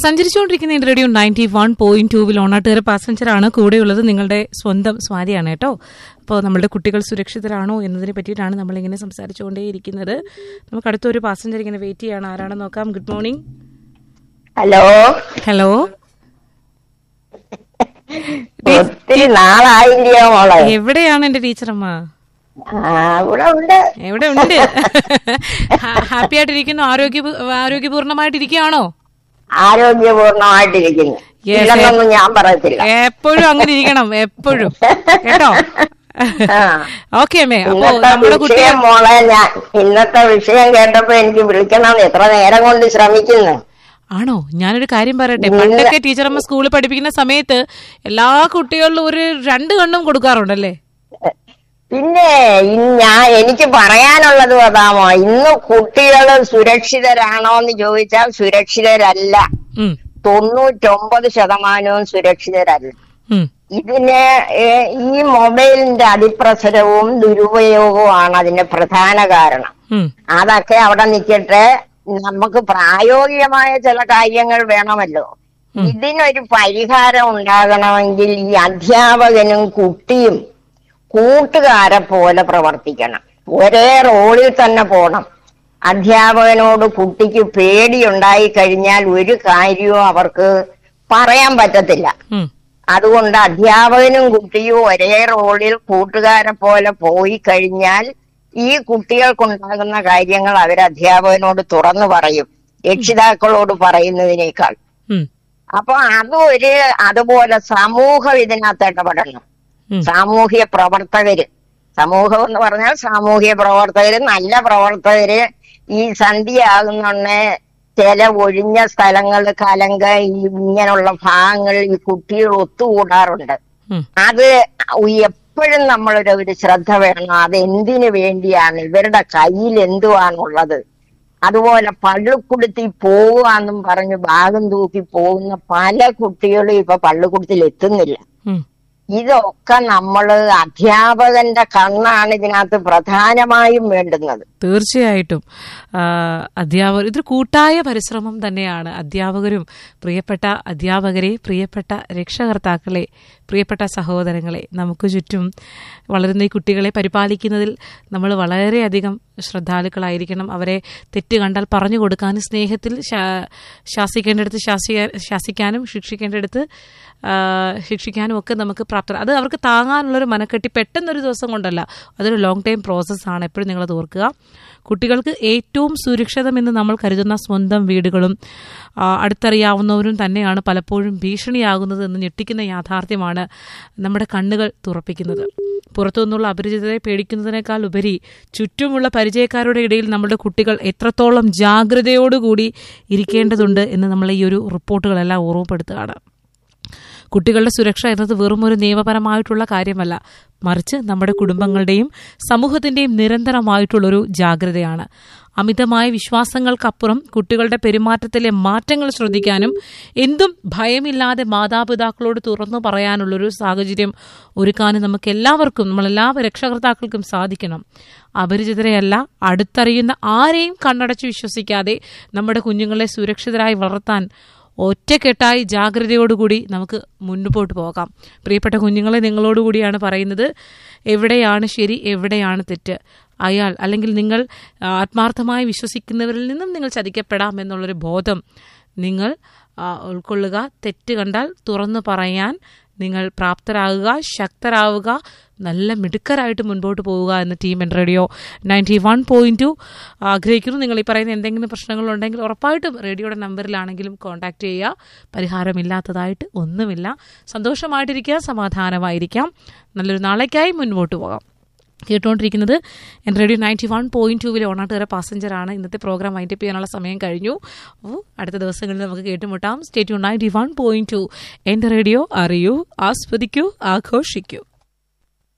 സഞ്ചരിച്ചുകൊണ്ടിരിക്കുന്ന എൻ്റെ radio ninety one point ടൂവിൽ ഓണാട്ടുകാര പാസഞ്ചറാണ് കൂടെയുള്ളത് നിങ്ങളുടെ സ്വന്തം സ്വാതിയാണ് കേട്ടോ അപ്പോൾ നമ്മളുടെ കുട്ടികൾ സുരക്ഷിതരാണോ എന്നതിനെ പറ്റിയിട്ടാണ് നമ്മളിങ്ങനെ സംസാരിച്ചുകൊണ്ടേയിരിക്കുന്നത് നമുക്ക് അടുത്തൊരു പാസഞ്ചർ ഇങ്ങനെ വെയിറ്റ് ചെയ്യാണ് ആരാണെന്ന് നോക്കാം ഗുഡ് മോർണിംഗ് ഹലോ ഹലോ ഒത്തിരി നാളായില്ലയോ മോളെ എവിടെയാണ് എൻ്റെ ടീച്ചറമ്മ ആ, ഇവിടെ ഉണ്ട് എവിടെ ഉണ്ട് ഹാപ്പി ആയിട്ടിരിക്കുന്നു ആരോഗ്യ ആരോഗ്യപൂർണമായിട്ടിരിക്കുകയാണോ ആരോഗ്യപൂർണമായിട്ടിരിക്കുന്നു Yes, ഇല്ലെന്നൊന്നും ഞാൻ പറയത്തില്ല എപ്പോഴും അങ്ങനെ ഇരിക്കണം എപ്പോഴും കേട്ടോ ആ. ഓക്കെ അമ്മേ അപ്പോ ഇന്നത്തെ നമ്മുടെ കുട്ടികൾ വിഷയം മോളെ ഞാൻ ഇന്നത്തെ വിഷയം കേട്ടപ്പോ എനിക്ക് വിളിക്കണം എത്ര നേരം കൊണ്ട് ശ്രമിക്കുന്നു ആണോ ഞാനൊരു കാര്യം പറയട്ടെ പണ്ടൊക്കെ ടീച്ചറമ്മ സ്കൂളിൽ പഠിപ്പിക്കുന്ന സമയത്ത് എല്ലാ കുട്ടികളിലും ഒരു രണ്ട് കണ്ണും കൊടുക്കാറുണ്ടല്ലേ പിന്നെ ഇന്ന് ഞാൻ എനിക്ക് പറയാനുള്ളത് അതാമോ ഇന്ന് കുട്ടികൾ സുരക്ഷിതരാണോ എന്ന് ചോദിച്ചാൽ സുരക്ഷിതരല്ല ഉം, തൊണ്ണൂറ്റൊമ്പത് ശതമാനവും സുരക്ഷിതരല്ല ഉം, ഇതിന് ഏഹ്, ഈ മൊബൈലിന്റെ അതിപ്രസരവും ദുരുപയോഗവുമാണ് അതിന്റെ പ്രധാന കാരണം ഉം, അതൊക്കെ അവിടെ നിൽക്കട്ടെ നമുക്ക് പ്രായോഗികമായ ചില കാര്യങ്ങൾ വേണമല്ലോ ഇതിനൊരു പരിഹാരം ഉണ്ടാകണമെങ്കിൽ ഈ അധ്യാപകനും കുട്ടിയും കൂട്ടുകാരെ പോലെ പ്രവർത്തിക്കണം ഒരേ റോളിൽ തന്നെ പോണം അധ്യാപകനോട് കുട്ടിക്ക് പേടിയുണ്ടായി കഴിഞ്ഞാൽ ഒരു കാര്യവും അവർക്ക് പറയാൻ പറ്റത്തില്ല ഉം, അതുകൊണ്ട് അധ്യാപകനും കുട്ടിയും ഒരേ റോളിൽ കൂട്ടുകാരെ പോലെ പോയി കഴിഞ്ഞാൽ ഈ കുട്ടികൾക്കുണ്ടാകുന്ന കാര്യങ്ങൾ അവർ അധ്യാപകനോട് തുറന്നു പറയും രക്ഷിതാക്കളോട് പറയുന്നതിനേക്കാൾ ഉം, അപ്പൊ അത് ഒരു അതുപോലെ സമൂഹം ഇതിനകത്ത് ഇടപെടണം ഉം. സാമൂഹ്യ പ്രവർത്തകര് സമൂഹം എന്ന് പറഞ്ഞാൽ സാമൂഹ്യ പ്രവർത്തകര് നല്ല പ്രവർത്തകര് ഈ സന്ധ്യയാകുന്നുണ്ടെ ചില ഒഴിഞ്ഞ സ്ഥലങ്ങൾ കലങ്ക ഈ ഇങ്ങനെയുള്ള ഭാഗങ്ങളിൽ ഈ കുട്ടികൾ ഒത്തുകൂടാറുണ്ട് ഉം. അത് എപ്പോഴും നമ്മളൊരു ഒരു ശ്രദ്ധ വേണം അത് എന്തിനു വേണ്ടിയാണ് ഇവരുടെ കയ്യിൽ എന്തുവാണുള്ളത് അതുപോലെ പള്ളിക്കുടത്തിൽ പോവാന്നും പറഞ്ഞ് ഭാഗം തൂക്കി പോകുന്ന പല കുട്ടികളും ഇപ്പൊ പള്ളിക്കുടത്തിൽ എത്തുന്നില്ല ഉം. ഇതൊക്കെ നമ്മള് അധ്യാപകന്റെ കണ്ണാണ് ഇതിനകത്ത് പ്രധാനമായും വേണ്ടുന്നത് തീർച്ചയായിട്ടും ആ, അധ്യാപകർ ഇതൊരു കൂട്ടായ പരിശ്രമം തന്നെയാണ് അധ്യാപകരും പ്രിയപ്പെട്ട അധ്യാപകരെ പ്രിയപ്പെട്ട രക്ഷകർത്താക്കളെ പ്രിയപ്പെട്ട സഹോദരങ്ങളെ നമുക്ക് ചുറ്റും വളരുന്ന ഈ കുട്ടികളെ പരിപാലിക്കുന്നതിൽ നമ്മൾ വളരെയധികം ശ്രദ്ധാലുക്കളായിരിക്കണം അവരെ തെറ്റ് കണ്ടാൽ പറഞ്ഞു കൊടുക്കാനും സ്നേഹത്തിൽ ശാ- ശാസിക്കേണ്ടടുത്ത് ശാസിക്കാ ശാസിക്കാനും ശിക്ഷിക്കേണ്ടടുത്ത് ആ, ശിക്ഷിക്കാനും ഒക്കെ നമുക്ക് പ്രാപ്തർ അത് അവർക്ക് താങ്ങാനുള്ളൊരു മനക്കെട്ടി പെട്ടെന്നൊരു ദിവസം കൊണ്ടല്ല അതൊരു ലോങ് ടൈം പ്രോസസ്സാണ് എപ്പോഴും നിങ്ങളത് ഓർക്കുക കുട്ടികൾക്ക് ഏറ്റവും സുരക്ഷിതമെന്ന് നമ്മൾ കരുതുന്ന സ്വന്തം വീടുകളും ആ, അടുത്തറിയാവുന്നവരും തന്നെയാണ് പലപ്പോഴും ഭീഷണിയാകുന്നത് എന്ന് ഞെട്ടിക്കുന്ന യാഥാർത്ഥ്യമാണ് നമ്മുടെ കണ്ണുകൾ തുറപ്പിക്കുന്നത് പുറത്തുനിന്നുള്ള അപരിചിതരെ പേടിക്കുന്നതിനേക്കാൾ ഉപരി ചുറ്റുമുള്ള പരിചയക്കാരുടെ ഇടയിൽ നമ്മുടെ കുട്ടികൾ എത്രത്തോളം ജാഗ്രതയോടുകൂടി ഇരിക്കേണ്ടതുണ്ട് എന്ന് നമ്മൾ ഈ ഒരു റിപ്പോർട്ടുകളെല്ലാം ഓർമ്മപ്പെടുത്തുകയാണ് കുട്ടികളുടെ സുരക്ഷ എന്നത് വെറും ഒരു നിയമപരമായിട്ടുള്ള കാര്യമല്ല മറിച്ച് നമ്മുടെ കുടുംബങ്ങളുടെയും സമൂഹത്തിന്റെയും നിരന്തരമായിട്ടുള്ളൊരു ജാഗ്രതയാണ് അമിതമായ വിശ്വാസങ്ങൾക്കപ്പുറം കുട്ടികളുടെ പെരുമാറ്റത്തിലെ മാറ്റങ്ങൾ ശ്രദ്ധിക്കാനും എന്തും ഭയമില്ലാതെ മാതാപിതാക്കളോട് തുറന്നു പറയാനുള്ളൊരു സാഹചര്യം ഒരുക്കാനും നമുക്ക് എല്ലാവർക്കും നമ്മളെല്ലാ രക്ഷകർത്താക്കൾക്കും സാധിക്കണം അപരിചിതരെയല്ല അടുത്തറിയുന്ന ആരെയും കണ്ണടച്ച് വിശ്വസിക്കാതെ നമ്മുടെ കുഞ്ഞുങ്ങളെ സുരക്ഷിതരായി വളർത്താൻ ഒറ്റക്കെട്ടായി ജാഗ്രതയോടുകൂടി നമുക്ക് മുൻപോട്ട് പോകാം പ്രിയപ്പെട്ട കുഞ്ഞുങ്ങളെ നിങ്ങളോടുകൂടിയാണ് പറയുന്നത് എവിടെയാണ് ശരി എവിടെയാണ് തെറ്റ് അയാൾ അല്ലെങ്കിൽ നിങ്ങൾ ആ, ആത്മാർത്ഥമായി വിശ്വസിക്കുന്നവരിൽ നിന്നും നിങ്ങൾ ചതിക്കപ്പെടാം എന്നുള്ളൊരു ബോധം നിങ്ങൾ ആ, ഉൾക്കൊള്ളുക തെറ്റ് കണ്ടാൽ തുറന്നു പറയാൻ നിങ്ങൾ പ്രാപ്തരാകുക ശക്തരാവുക നല്ല മിടുക്കരായിട്ട് മുൻപോട്ട് പോവുക എന്ന ടീം എൻ radio ninety one point two ആഗ്രഹിക്കുന്നു നിങ്ങൾ ഈ പറയുന്ന എന്തെങ്കിലും പ്രശ്നങ്ങളുണ്ടെങ്കിൽ ഉറപ്പായിട്ടും റേഡിയോയുടെ നമ്പറിലാണെങ്കിലും കോൺടാക്ട് ചെയ്യുക പരിഹാരമില്ലാത്തതായിട്ട് ഒന്നുമില്ല സന്തോഷമായിട്ടിരിക്കുക സമാധാനമായിരിക്കാം നല്ലൊരു നാളേക്കായി മുൻപോട്ട് പോകാം കേട്ടുകൊണ്ടിരിക്കുന്നത് എൻ റേഡിയോ നയൻറ്റി വൺ പോയിന്റ് ടൂവിലെ ഓണാട്ടുകര പാസഞ്ചറാണ് ഇന്നത്തെ പ്രോഗ്രാം വൈൻഡപ്പ് ചെയ്യാനുള്ള സമയം കഴിഞ്ഞു അപ്പോൾ അടുത്ത ദിവസങ്ങളിൽ നമുക്ക് കേട്ടുമുട്ടാം state ninety one point two എൻ്റെ റേഡിയോ അറിയൂ ആസ്വദിക്കൂ ആഘോഷിക്കൂ